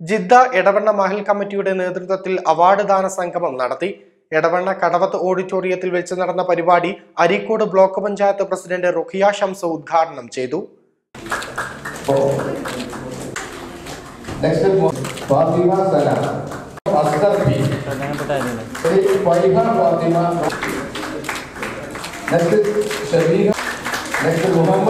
Jeddah Edavanna Mahal കമ്മിറ്റിയുടെ നേതൃത്വത്തിൽ award ദാന സംഗമം നടത്തി എടവണ്ണ കടവത്ത് ഓഡിറ്റോറിയത്തിൽ വെച്ച് നടന്ന പരിപാടി അരീക്കോട് ബ്ലോക്ക് പഞ്ചായത്ത് പ്രസിഡന്റ് റുഖിയ ഷംസ് ഉദ്ഘാടനം ചെയ്തു Next is Fatima Sana. Asghar B. Faiha Fatima. Next is Shabiha. Next is Muhammad.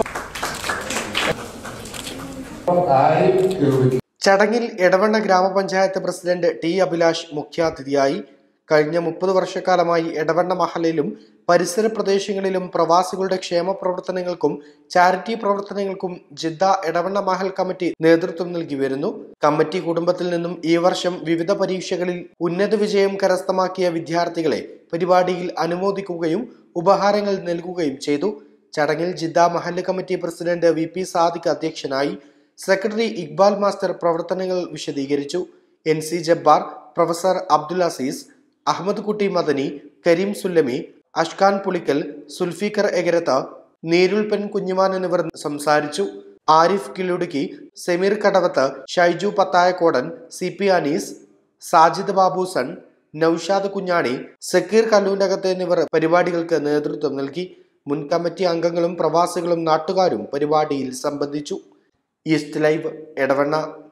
Arif Kirui. ചടങ്ങിൽ എടവണ്ണ ഗ്രാമപഞ്ചായത്ത് പ്രസിഡന്റ് ടി അഭിലാഷ് മുഖ്യാതിഥിയായി കഴിഞ്ഞ മുപ്പത് വർഷക്കാലമായി എടവണ്ണ മഹലിലും പരിസര പ്രദേശങ്ങളിലും പ്രവാസികളുടെ ക്ഷേമ പ്രവർത്തനങ്ങൾക്കും ചാരിറ്റി പ്രവർത്തനങ്ങൾക്കും ജിദ്ദ എടവണ്ണ മഹൽ കമ്മിറ്റി നേതൃത്വം നൽകി വരുന്നു കമ്മിറ്റി കുടുംബത്തിൽ നിന്നും ഈ വർഷം വിവിധ പരീക്ഷകളിൽ ഉന്നത വിജയം കരസ്ഥമാക്കിയ വിദ്യാർത്ഥികളെ പരിപാടിയിൽ അനുമോദിക്കുകയും ഉപഹാരങ്ങൾ നൽകുകയും ചെയ്തു ചടങ്ങിൽ ജിദ്ദ മഹല്ല് committee president V P Sadiq അധ്യക്ഷനായി സെക്രട്ടറി ഇക്ബാൽ മാസ്റ്റർ പ്രവർത്തനങ്ങൾ വിശദീകരിച്ചു N C Jabbar professor Abdul Azeez Ahammed Kutty Madani Kareem Sullami അഷ്കാൻ Pulikkal Zulfiqar എഗരത്ത നീരുൾപ്പൻ Kunjuman എന്നിവർ സംസാരിച്ചു ആരിഫ് കിലുടുക്കി സെമീർ കടവത്ത് ഷൈജു പത്തായക്കോടൻ സി പി അനീസ് സാജിദ് ബാബുസൺ നൌഷാദ് കുഞ്ഞാണി സക്കീർ കല്ലൂൻ്റകത്ത് എന്നിവർ പരിപാടികൾക്ക് നേതൃത്വം നൽകി മുൻ കമ്മിറ്റി അംഗങ്ങളും പ്രവാസികളും നാട്ടുകാരും പരിപാടിയിൽ സംബന്ധിച്ചു ഈസ്റ്റ് ലൈവ് എടവണ്ണ